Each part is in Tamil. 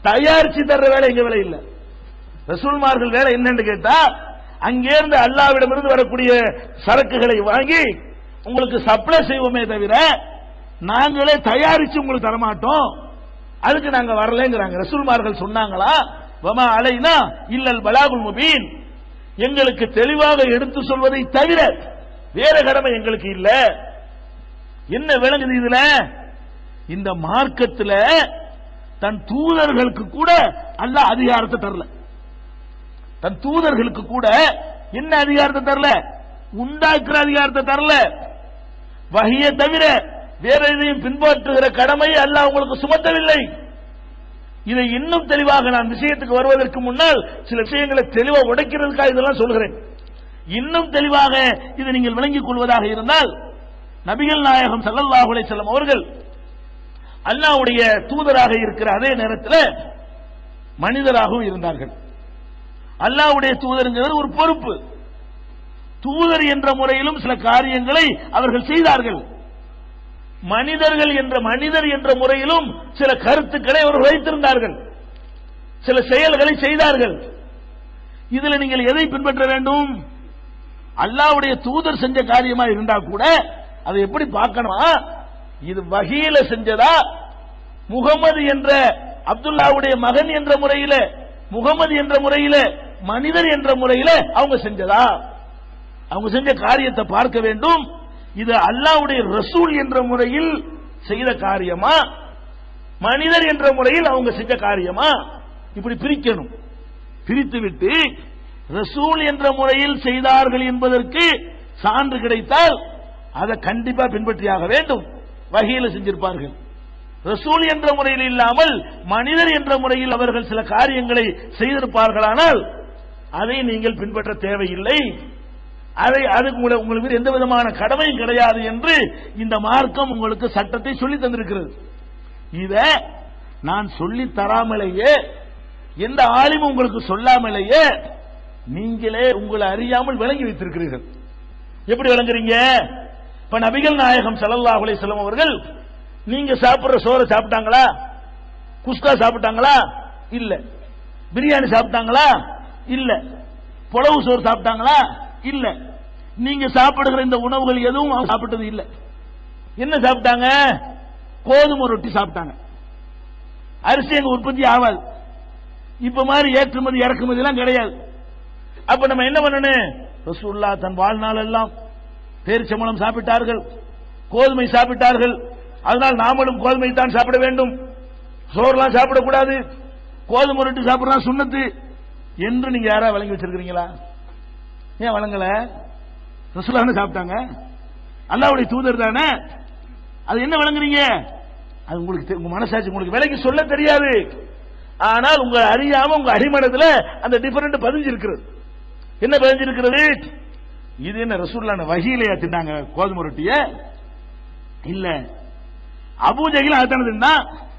தயாரிச்சு தர்ற வேலை எங்க வேலை இல்ல ரசூல்மார்கள் வேலை என்னன்னு கேட்டா அங்கேருந்து அல்லாவிடமிருந்து வரக்கூடிய சரக்குகளை வாங்கி உங்களுக்கு சப்ளை செய்வோமே தவிர நாங்களே தயாரிச்சு உங்களுக்கு தரமாட்டோம் அதுக்கு நாங்க வரலங்கிறாங்க ரசூல்மார்கள் சொன்னாங்களா வமா அலைனா இல்லல் பலாகுல் முபீன் எங்களுக்கு தெளிவாக எடுத்து சொல்வதை தவிர வேற கடமை எங்களுக்கு இல்ல என்ன விளங்குது இதுல இந்த மார்க்கத்துல தன் தூதர்களுக்கு கூட அல்லாஹ் அதிகாரத்தை தரல தன் தூதர்களுக்கு கூட என்ன அதிகாரத்தை தரல உண்டாக்குற அதிகாரத்தை தரல வகையை தவிர வேற எதையும் பின்பற்றுகிற கடமையை அல்லாஹ் உங்களுக்கு சுமத்தவில்லை இதை இன்னும் தெளிவாக நான் விஷயத்துக்கு வருவதற்கு முன்னால் சில விஷயங்களை தெளிவாக உடைக்கிறதுக்காக இதெல்லாம் சொல்கிறேன் இன்னும் தெளிவாக இதை நீங்கள் விளங்கிக் கொள்வதாக இருந்தால் நபிகள் நாயகம் ஸல்லல்லாஹு அலைஹி வஸல்லம் அவர்கள் அல்லாஹ்வுடைய தூதராக இருக்கிற அதே நேரத்தில் மனிதராகவும் இருந்தார்கள் அல்லாஹ்வுடைய தூதருங்கிறது ஒரு பொறுப்பு தூதர் என்ற முறையிலும் சில காரியங்களை அவர்கள் செய்தார்கள் மனிதர்கள் என்ற மனிதர் என்ற முறையிலும் சில கருத்துக்களை அவர்கள் வைத்திருந்தார்கள் சில செயல்களை செய்தார்கள் இதுல நீங்கள் எதை பின்பற்ற வேண்டும் அல்லாவுடைய தூதர் செஞ்ச காரியமா இருந்தா கூட அதை எப்படி பார்க்கணுமா இது வகையில செஞ்சதா முகமது என்ற அப்துல்லாவுடைய மகன் என்ற முறையில முகமது என்ற முறையில மனிதர் என்ற முறையில அவங்க செஞ்சதா அவங்க செஞ்ச காரியத்தை பார்க்க வேண்டும் இது அல்லாவுடைய ரசூல் என்ற முறையில் செய்த காரியமா மனிதர் என்ற முறையில் அவங்க செஞ்ச காரியமா இப்படி பிரிக்கணும் பிரித்து விட்டு ரசூல் என்ற முறையில் செய்தார்கள் என்பதற்கு சான்று கிடைத்தால் அதை கண்டிப்பா பின்பற்றியாக வேண்டும் வகையில செஞ்சிருப்பார்கள் ரசூல் என்ற முறையில் இல்லாமல் மனிதர் என்ற முறையில் அவர்கள் சில காரியங்களை செய்திருப்பார்களானால் அதை நீங்கள் பின்பற்ற தேவையில்லை அதை அதுக்கு உங்களை- உங்களுக்கு மீது எந்த விதமான கடமையும் கிடையாது என்று இந்த மார்க்கம் உங்களுக்கு சட்டத்தை சொல்லி தந்திருக்கிறது இத நான் சொல்லி தராமலேயே எந்த ஆலிமும் உங்களுக்கு சொல்லாமலேயே நீங்களே உங்களை அறியாமல் விளங்கி வைத்திருக்கிறீர்கள் எப்படி விளங்குறீங்க இப்ப நபிகள் நாயகம் ஸல்லல்லாஹு அலைஹி வஸல்லம் அவர்கள் நீங்க சாப்பிடுற சோறை சாப்பிட்டாங்களா குஸ்கா சாப்பிட்டாங்களா இல்ல பிரியாணி சாப்பிட்டாங்களா இல்ல புலவு சோறு சாப்பிட்டாங்களா இல்ல நீங்க சாப்பிடுகிற இந்த உணவுகள் எதுவும் அவங்க சாப்பிட்டது இல்ல என்ன சாப்பிட்டாங்க கோதுமை ரொட்டி சாப்பிட்டாங்க அரிசி அங்க உற்பத்தி ஆகாது இப்ப மாதிரி ஏற்றுமதி இறக்குமதி எல்லாம் கிடையாது அப்ப நம்ம என்ன பண்ணணும் ரசூல்லா தன் வாழ்நாள் எல்லாம் பேரிச்சம்பளம் சாப்பிட்டார்கள் கோதுமை சாப்பிட்டார்கள் அதனால் நாமளும் கோதுமை தான் சாப்பிட வேண்டும் சோறுலாம் சாப்பிடக்கூடாது கோதுமை ரொட்டி சாப்பிடலாம் சுண்ணத்து என்று நீங்க யாரா வழங்கி வச்சிருக்கிறீங்களா ஏன் வழங்கல ரசூலான சாப்பிட்டாங்க அல்லாவுடைய தூதர் தானே அது என்ன வழங்குறீங்க அது உங்களுக்கு தெ- உங்க மனசாட்சி உங்களுக்கு விலைக்கு சொல்ல தெரியாது ஆனால் உங்க அறியாம உங்க அடிமனத்துல அந்த டிஃபரெண்ட் பதிஞ்சிருக்கிறது என்ன பதிஞ்சிருக்கிறது இது என்ன ரசூல்லான வகையிலையா தின்னாங்க கோதுமை ரொட்டிய இல்ல அபூஜகில அதான தின்னா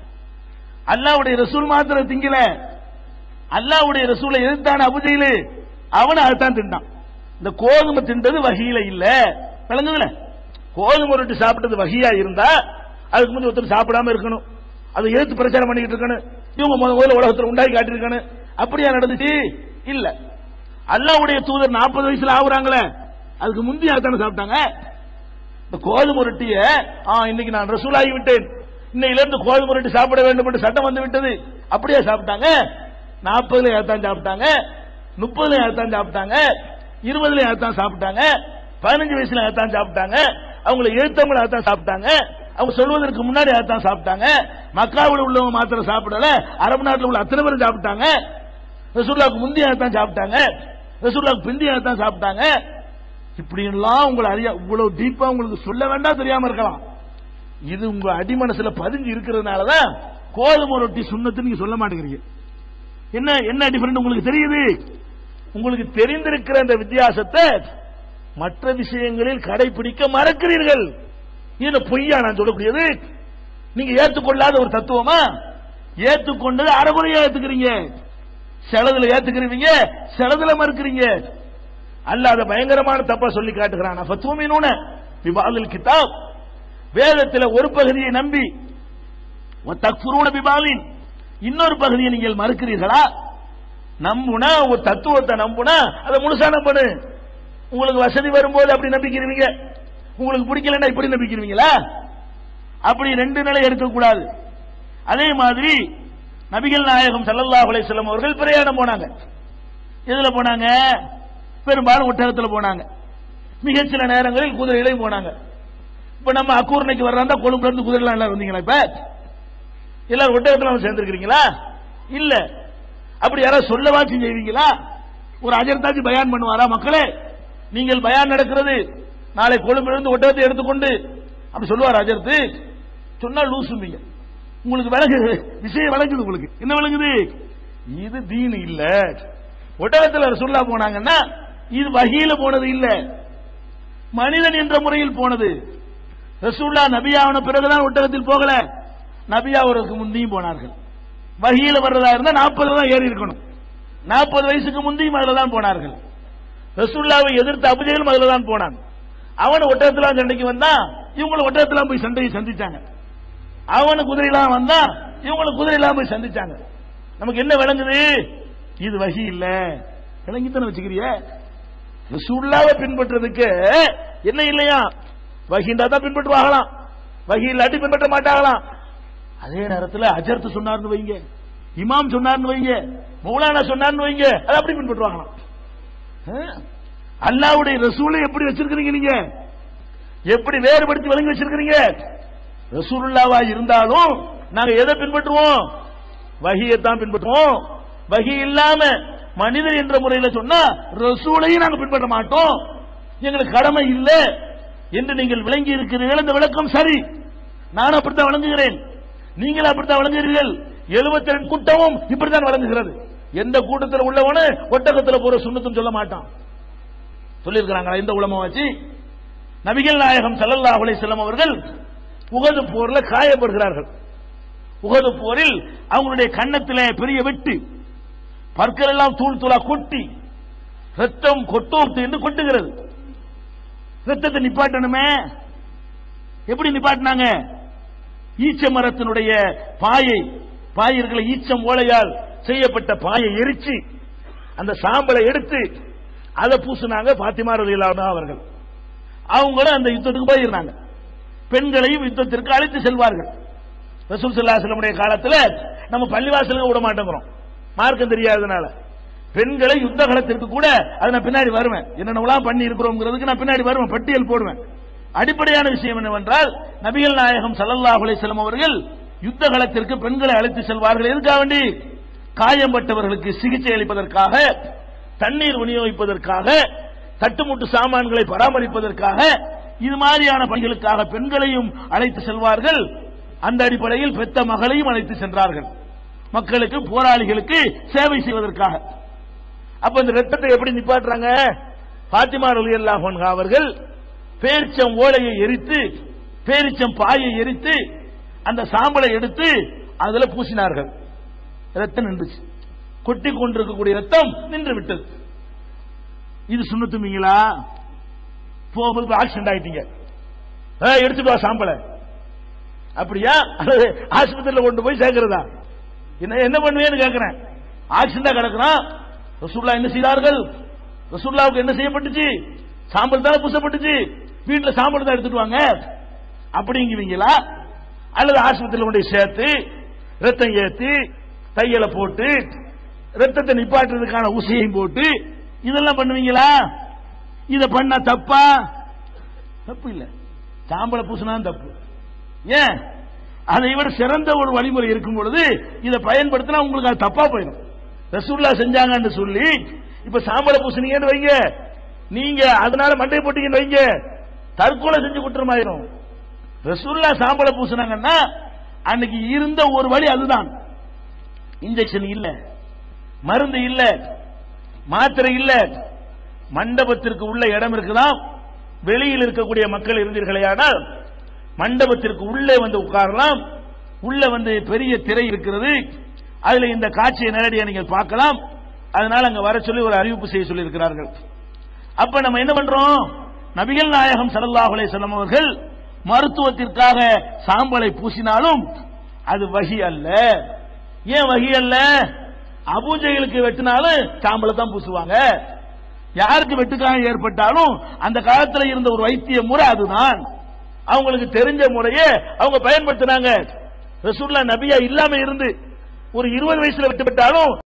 அல்லாவுடைய ரசூல் மாத்திரம் திங்கல அல்லாவுடைய ரசூலை எதிர்த்தான அபுஜையிலு அவனை அதுதான் தின்னான் இந்த கோதுமை தின்றது வகையில இல்ல விளங்குதுல கோதுமை ரொட்டி சாப்பிட்டது வகையா இருந்தா அதுக்கு முந்தைய ஒருத்தர் சாப்பிடாம இருக்கணும் அதை எதிர்த்து பிரச்சாரம் பண்ணிக்கிட்டு இருக்கணும் இவங்க முத முதல்ல உலகத்தில் உண்டாக்கி காட்டியிருக்கணும் அப்படியா நடந்துச்சு இல்ல அல்லாவுடைய தூதர் நாற்பது வயசுல ஆகுறாங்களே அதுக்கு முந்தைய தானே சாப்பிட்டாங்க இந்த கோதுமை ரொட்டிய ஆ, இன்னைக்கு நான் ரசூலாகி விட்டேன் இன்னையில இருந்து கோதுமை ரொட்டி சாப்பிட வேண்டும் என்று சட்டம் வந்து விட்டது அப்படியே சாப்பிட்டாங்க நாற்பதுல ஏத்தான் சாப்பிட்டாங்க முப்பதுல ஏத்தான் சாப்பிட்டாங்க இருபதுல ஏத்தான் சாப்பிட்டாங்க பதினஞ்சு வயசுல ஏத்தான் சாப்பிட்டாங்க அவங்களை எழுத்தவங்களை ஏத்தான் சாப்பிட்டாங்க அவங்க சொல்வதற்கு முன்னாடி ஏத்தான் சாப்பிட்டாங்க மக்காவில் உள்ளவங்க மாத்திரம் சாப்பிடல அரபு நாட்டில் உள்ள அத்தனை பேரும் சாப்பிட்டாங்க ரசூல்லாவுக்கு முந்தைய ஏத்தான் சாப்பிட்டாங்க ரசூல்லாவுக்கு பிந்தைய ஏத்தான் சாப்பிட்டாங்க இப்படி எல்லாம் உங்களை அறியா இவ்வளவு டீப்பா உங்களுக்கு சொல்ல வேண்டாம் தெரியாம இருக்கலாம் இது உங்க அடிமனசுல பதிஞ்சு இருக்கிறதுனாலதான் கோதுமை ரொட்டி சுண்ணத்து நீங்க சொல்ல மாட்டேங்கிறீங்க என்ன என்ன டிஃபரெண்ட் உங்களுக்கு தெரியுது உங்களுக்கு தெரிந்திருக்கிற அந்த வித்தியாசத்தை மற்ற விஷயங்களில் கடைபிடிக்க மறக்கிறீர்கள் இது பொய்யா நான் சொல்லக்கூடியது நீங்க ஏத்துக்கொள்ளாத ஒரு தத்துவமா ஏத்துக்கொண்டது அறகுறையா ஏத்துக்கிறீங்க சிலதுல ஏத்துக்கிறீங்க சிலதுல மறுக்கிறீங்க அல்லாத பயங்கரமான தப்பா சொல்லி காட்டுகிறான் ஃபத்துமினூன பிபாதில் கிதாப் வேதத்தில் ஒரு பகுதியை நம்பி தக்ஃபுரூன பிபாலின் இன்னொரு பகுதியை நீங்கள் மறுக்கிறீர்களா நம்புனா ஒரு தத்துவத்தை நம்புனா அதை முழுசா நம்பணு உங்களுக்கு வசதி வரும்போது அப்படி நம்பிக்கிறீங்க உங்களுக்கு பிடிக்கலன்னா இப்படி நம்பிக்கிறீங்களா அப்படி ரெண்டு நிலை எடுக்கக்கூடாது அதே மாதிரி நபிகள் நாயகம் ஸல்லல்லாஹு அலைஹி வஸல்லம் அவர்கள் பிரயாணம் போனாங்க எதுல போனாங்க பெரும்பாலும் ஒட்டகத்துல போனாங்க மிகச் சில நேரங்களில் குதிரையிலையும் போனாங்க இப்ப நம்ம அக்கூர்ணைக்கு வர்றாந்தா கொழும்புல இருந்து குதிரைலாம் எல்லாரும் வந்தீங்களா இப்ப எல்லாரும் ஒட்டகத்துல வந்து சேர்ந்திருக்கிறீங்களா இல்ல அப்படி யாராவது சொல்லவாச்சும் செய்வீங்களா ஒரு அஜர்தாச்சும் பயான் பண்ணுவாரா மக்களே நீங்கள் பயான் நடக்கிறது நாளை கொழும்பிலிருந்து ஒட்டகத்தை எடுத்துக்கொண்டு அப்படி சொல்லுவார் அஜர்த்து சொன்னா லூசும்பீங்க உங்களுக்கு விளங்குது விஷயம் விளங்குது உங்களுக்கு என்ன விளங்குது இது தீன் இல்ல ஒட்டகத்துல ரசூல்லா போனாங்கன்னா இது வகையில போனது இல்ல மனிதன் என்ற முறையில் போனது ரசூல்லா நபியாவன பிறகுதான் ஒட்டகத்தில் போகல நபியாவருக்கு முந்தியும் போனார்கள் வகையில வர்றதா இருந்தா நாற்பது தான் ஏறி இருக்கணும் நாற்பது வயசுக்கு முந்தியும் அதுல தான் போனார்கள் ரசூல்லாவை எதிர்த்து அபுஜைகளும் அதுல தான் போனான் அவன் ஒட்டகத்துல சண்டைக்கு வந்தா இவங்களும் ஒட்டகத்துல போய் சண்டையை சந்திச்சாங்க அவனு குதிரையெல்லாம் வந்தா இவங்களும் குதிரையெல்லாம் போய் சந்திச்சாங்க நமக்கு என்ன விளங்குது இது வகி இல்ல விளங்கித்தானே வச்சுக்கிறிய ரசூல்லாவை பின்பற்றுறதுக்கு என்ன இல்லையா வகிண்டா தான் பின்பற்றுவாங்களாம் வகி இல்லாட்டி பின்பற்ற மாட்டாங்களாம் அதே நேரத்தில் அஜர்த்து சொன்னார்னு வைங்க இமாம் சொன்னார்னு வைங்க மௌலானா சொன்னார்னு வைங்க அதை அப்படி பின்பற்றுவாங்களாம் ஆ? அல்லாவுடைய ரசூலை எப்படி வச்சிருக்கிறீங்க நீங்க எப்படி வேறுபடுத்தி வழங்கி வச்சிருக்கிறீங்க ரசூலுல்லாவா இருந்தாலும் நாங்க எதை பின்பற்றுவோம் வகியத்தான் பின்பற்றுவோம் வகி இல்லாம மனிதர் என்ற முறையில சொன்னா ரசூலையும் நாங்க பின்பற்ற மாட்டோம் எங்களுக்கு கடமை இல்ல என்று நீங்கள் விளங்கி இருக்கிறீர்கள் இந்த விளக்கம் சரி நான் அப்படித்தான் வழங்குகிறேன் நீங்கள் அப்படித்தான் வழங்குகிறீர்கள் எழுபத்தி ரெண்டு கூட்டமும் இப்படித்தான் வழங்குகிறது எந்த கூட்டத்தில் உள்ளவனு ஒட்டகத்துல போற சுண்ணத்தும் சொல்ல மாட்டான் சொல்லியிருக்கிறாங்களா இந்த உலமா வச்சு நபிகள் நாயகம் ஸல்லல்லாஹு அலைஹி வஸல்லம் அவர்கள் உகது போர்ல காயப்படுகிறார்கள் உகது போரில் அவங்களுடைய கன்னத்திலே பெரிய வெட்டு பற்கள் எல்லாம் தூள் தூளா கொட்டி ரத்தம் கொட்டோம் என்று கொட்டுகிறது ரத்தத்தை நிப்பாட்டணுமே எப்படி நிப்பாட்டினாங்க ஈச்ச மரத்தினுடைய பாயை பாயிர்களை ஈச்சம் ஓலையால் செய்யப்பட்ட பாயை எரிச்சு அந்த சாம்பலை எடுத்து அதை பூசினாங்க பாத்திமா ரலியல்லாஹு அவர்கள் அவங்களும் அந்த யுத்தத்துக்கு போயிருந்தாங்க பெண்களையும் யுத்தத்திற்கு அழைத்து செல்வார்கள் ரசூல் சல்லாஹ்லமுடைய காலத்துல நம்ம பள்ளிவாசலுக்கு விட மாட்டேங்கிறோம் மார்க்கம் தெரியாததுனால பெண்களை யுத்த காலத்திற்கு கூட அது நான் பின்னாடி வருவேன் என்னென்னலாம் பண்ணி இருக்கிறோங்கிறதுக்கு நான் பின்னாடி வருவேன் பட்டியல் போடுவேன் அடிப்படையான விஷயம் என்னவென்றால் நபிகள் நாயகம் ஸல்லல்லாஹு அலைஹி வஸல்லம் அவர்கள் யுத்த காலத்திற்கு பெண்களை அழைத்து செல்வார்கள் எதுக்காக வேண்டி காயம்பட்டவர்களுக்கு சிகிச்சை அளிப்பதற்காக தண்ணீர் விநியோகிப்பதற்காக தட்டுமுட்டு சாமான்களை பராமரிப்பதற்காக இது மாதிரியான பணிகளுக்காக பெண்களையும் அழைத்து செல்வார்கள் அந்த அடிப்படையில் பெத்த மகளையும் அழைத்து சென்றார்கள் மக்களுக்கு போராளிகளுக்கு சேவை செய்வதற்காக அப்ப இந்த ரத்தத்தை எப்படி நிப்பாட்டுறாங்க பாத்திமா ரலியல்லாஹு அன்ஹா அவர்கள் பேரிச்சம் ஓலையை எரித்து பேரிச்சம் பாயை எரித்து அந்த சாம்பலை எடுத்து அதுல பூசினார்கள் ரத்தம் நின்றுச்சு கொட்டி கொண்டிருக்கக்கூடிய ரத்தம் நின்று விட்டது இது சுண்ணத்துமீங்களா போகும்போது ஆக்சிடென்ட் ஆயிட்டீங்க ஏய், எடுத்துட்டு வா சாம்பலை அப்படியா அல்லது ஆஸ்பத்திரியில கொண்டு போய் சேர்க்கிறதா என்ன என்ன பண்ணுவேன்னு கேட்கிறேன் ஆக்சிடென்டா கிடக்குறான் ரசூல்லா என்ன செய்தார்கள் ரசூல்லாவுக்கு என்ன செய்யப்பட்டுச்சு சாம்பல் தானே பூசப்பட்டுச்சு வீட்டுல சாம்பல் தான் எடுத்துட்டு வாங்க அப்படிங்குவீங்களா அல்லது ஆஸ்பத்திரியில் கொண்டு போய் சேர்த்து ரத்தம் ஏத்தி தையலை போட்டு ரத்தத்தை நிப்பாட்டுறதுக்கான ஊசியையும் போட்டு இதெல்லாம் பண்ணுவீங்களா இத பண்ணா தப்பா தப்பு இல்ல சாம்பலை பூசினா தப்பு ஏன் அதை விட சிறந்த ஒரு வழிமுறை இருக்கும் பொழுது இதை பயன்படுத்தினா உங்களுக்கு அது தப்பா போயிடும் ரசூல்லா செஞ்சாங்கன்னு சொல்லி இப்ப சாம்பலை பூசினீங்கன்னு வைங்க நீங்க அதனால மண்டை போட்டீங்கன்னு வைங்க தற்கொலை செஞ்சு குற்றமாயிரும் ரசூல்லா சாம்பலை பூசினாங்கன்னா அன்னைக்கு இருந்த ஒரு வழி அதுதான் இன்ஜெக்ஷன் இல்ல மருந்து இல்ல மாத்திரை இல்ல மண்டபத்திற்கு உள்ள இடம் இருக்குதாம் வெளியில் இருக்கக்கூடிய மக்கள் இருந்தீர்களேயானால் மண்டபத்திற்கு உள்ளே வந்து உட்காரலாம் உள்ள வந்து பெரிய திரை இருக்கிறது அதுல இந்த காட்சியை நேரடியாக நீங்கள் பார்க்கலாம் அதனால அங்க வர சொல்லி ஒரு அறிவிப்பு செய்ய சொல்லி இருக்கிறார்கள் அப்ப நம்ம என்ன பண்றோம் நபிகள் நாயகம் ஸல்லல்லாஹு அலைஹி வஸல்லம் அவர்கள் மருத்துவத்திற்காக சாம்பலை பூசினாலும் அது வகி அல்ல ஏன் வகி அல்ல அபூஜைகளுக்கு வெட்டினாலும் சாம்பலை தான் பூசுவாங்க யாருக்கு வெட்டுக்காயம் ஏற்பட்டாலும் அந்த காலத்துல இருந்த ஒரு வைத்திய முறை அதுதான் அவங்களுக்கு தெரிஞ்ச முறையே அவங்க பயன்படுத்தினாங்க ரசூல்லா நபியா இல்லாம இருந்து ஒரு இருபது வயசுல வெட்டுப்பட்டாலும்